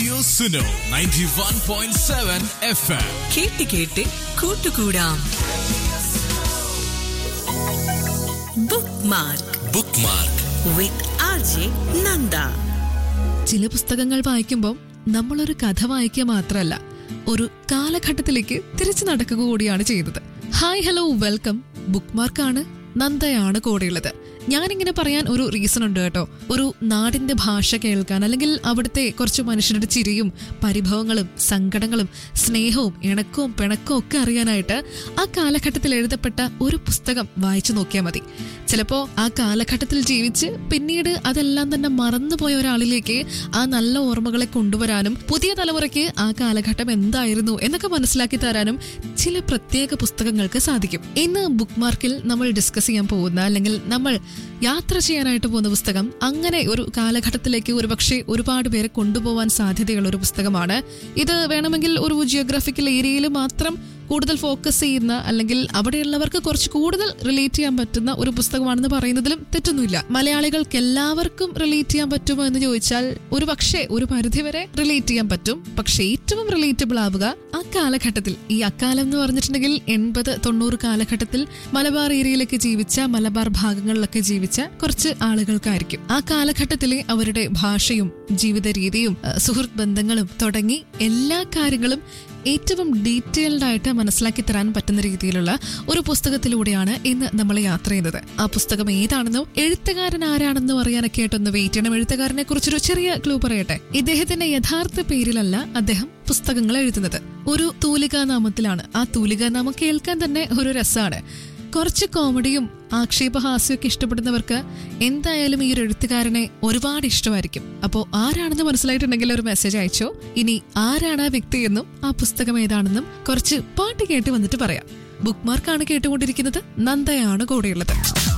Radio Suno 91.7 FM. കേട്ട് കേട്ട് കൂട്ടുകൂടാം bookmark Bookmark. With R J Nanda ചില പുസ്തകങ്ങൾ വായിക്കുമ്പോൾ നമ്മളൊരു കഥ വായിക്കുക മാത്രമല്ല ഒരു കാലഘട്ടത്തിലേക്ക് തിരിച്ചു നടക്കുക കൂടിയാണ് ചെയ്യുന്നത് ഹായ് ഹലോ വെൽക്കം ബുക്ക് മാർക്കാണ് നന്ദയാണ് കൂടെയുള്ളത് ഞാനിങ്ങനെ പറയാൻ ഒരു റീസൺ ഉണ്ട് കേട്ടോ ഒരു നാടിന്റെ ഭാഷ കേൾക്കാൻ അല്ലെങ്കിൽ അവിടുത്തെ കുറച്ച് മനുഷ്യരുടെ ചിരിയും പരിഭവങ്ങളും സങ്കടങ്ങളും സ്നേഹവും ഇണക്കവും പിണക്കവും ഒക്കെ അറിയാനായിട്ട് ആ കാലഘട്ടത്തിൽ എഴുതപ്പെട്ട ഒരു പുസ്തകം വായിച്ചു നോക്കിയാൽ മതി ചിലപ്പോ ആ കാലഘട്ടത്തിൽ ജീവിച്ച് പിന്നീട് അതെല്ലാം തന്നെ മറന്നുപോയ ഒരാളിലേക്ക് ആ നല്ല ഓർമ്മകളെ കൊണ്ടുവരാനും പുതിയ തലമുറയ്ക്ക് ആ കാലഘട്ടം എന്തായിരുന്നു എന്നൊക്കെ മനസ്സിലാക്കി തരാനും ചില പ്രത്യേക പുസ്തകങ്ങൾക്ക് സാധിക്കും ഇന്ന് ബുക്ക് മാർക്കിൽ നമ്മൾ ഡിസ്കസ് ചെയ്യാൻ പോകുന്ന അല്ലെങ്കിൽ നമ്മൾ യാത്ര ചെയ്യാനായിട്ട് പോകുന്ന പുസ്തകം അങ്ങനെ ഒരു കാലഘട്ടത്തിലേക്ക് ഒരുപക്ഷെ ഒരുപാട് പേരെ കൊണ്ടുപോകാൻ സാധ്യതയുള്ള ഒരു പുസ്തകമാണ് ഇത് വേണമെങ്കിൽ ഒരു ജിയോഗ്രാഫിക്കൽ ഏരിയയിൽ മാത്രം കൂടുതൽ ഫോക്കസ് ചെയ്യുന്ന അല്ലെങ്കിൽ അവിടെയുള്ളവർക്ക് കുറച്ച് കൂടുതൽ റിലേറ്റ് ചെയ്യാൻ പറ്റുന്ന ഒരു പുസ്തകമാണെന്ന് പറയുന്നതിലും തെറ്റൊന്നുമില്ല മലയാളികൾക്ക് എല്ലാവർക്കും റിലേറ്റ് ചെയ്യാൻ പറ്റുമോ എന്ന് ചോദിച്ചാൽ ഒരു പക്ഷേ ഒരു പരിധിവരെ റിലേറ്റ് ചെയ്യാൻ പറ്റും പക്ഷേ ഏറ്റവും റിലേറ്റബിൾ ആവുക ആ കാലഘട്ടത്തിൽ ഈ അക്കാലം എന്ന് പറഞ്ഞിട്ടുണ്ടെങ്കിൽ എൺപത് തൊണ്ണൂറ് കാലഘട്ടത്തിൽ മലബാർ ഏരിയയിലൊക്കെ ജീവിച്ച മലബാർ ഭാഗങ്ങളിലൊക്കെ ജീവിച്ച കുറച്ച് ആളുകൾക്കായിരിക്കും ആ കാലഘട്ടത്തിലെ അവരുടെ ഭാഷയും ജീവിത രീതിയും അഹ് സുഹൃത്ത് ബന്ധങ്ങളും തുടങ്ങി എല്ലാ കാര്യങ്ങളും ഏറ്റവും ഡീറ്റെയിൽഡ് ആയിട്ട് മനസ്സിലാക്കി തരാൻ പറ്റുന്ന രീതിയിലുള്ള ഒരു പുസ്തകത്തിലൂടെയാണ് ഇന്ന് നമ്മൾ യാത്ര ചെയ്യുന്നത് ആ പുസ്തകം ഏതാണെന്നോ എഴുത്തുകാരൻ ആരാണെന്നോ അറിയാനൊക്കെ ആയിട്ടൊന്ന് വെയിറ്റ് ചെയ്യണം എഴുത്തുകാരനെ കുറിച്ചൊരു ചെറിയ ക്ലൂ പറയട്ടെ ഇദ്ദേഹത്തിന്റെ യഥാർത്ഥ പേരിലല്ല അദ്ദേഹം പുസ്തകങ്ങൾ എഴുതുന്നത് ഒരു തൂലികാനാമത്തിലാണ് ആ തൂലികാനാമം കേൾക്കാൻ തന്നെ ഒരു രസമാണ് കുറച്ച് കോമഡിയും ആക്ഷേപഹാസ്യമൊക്കെ ഇഷ്ടപ്പെടുന്നവർക്ക് എന്തായാലും ഈ ഒരു എഴുത്തുകാരനെ ഒരുപാട് ഇഷ്ടമായിരിക്കും അപ്പോൾ ആരാണെന്ന് മനസ്സിലായിട്ടുണ്ടെങ്കിൽ ഒരു മെസ്സേജ് അയച്ചോ ഇനി ആരാണ് ആ വ്യക്തി എന്നും ആ പുസ്തകം ഏതാണെന്നും കുറച്ച് പാട്ട് കേട്ട് വന്നിട്ട് പറയാം ബുക്ക് മാർക്കാണ് കേട്ടുകൊണ്ടിരിക്കുന്നത് നന്ദയാണ് കൂടെയുള്ളത്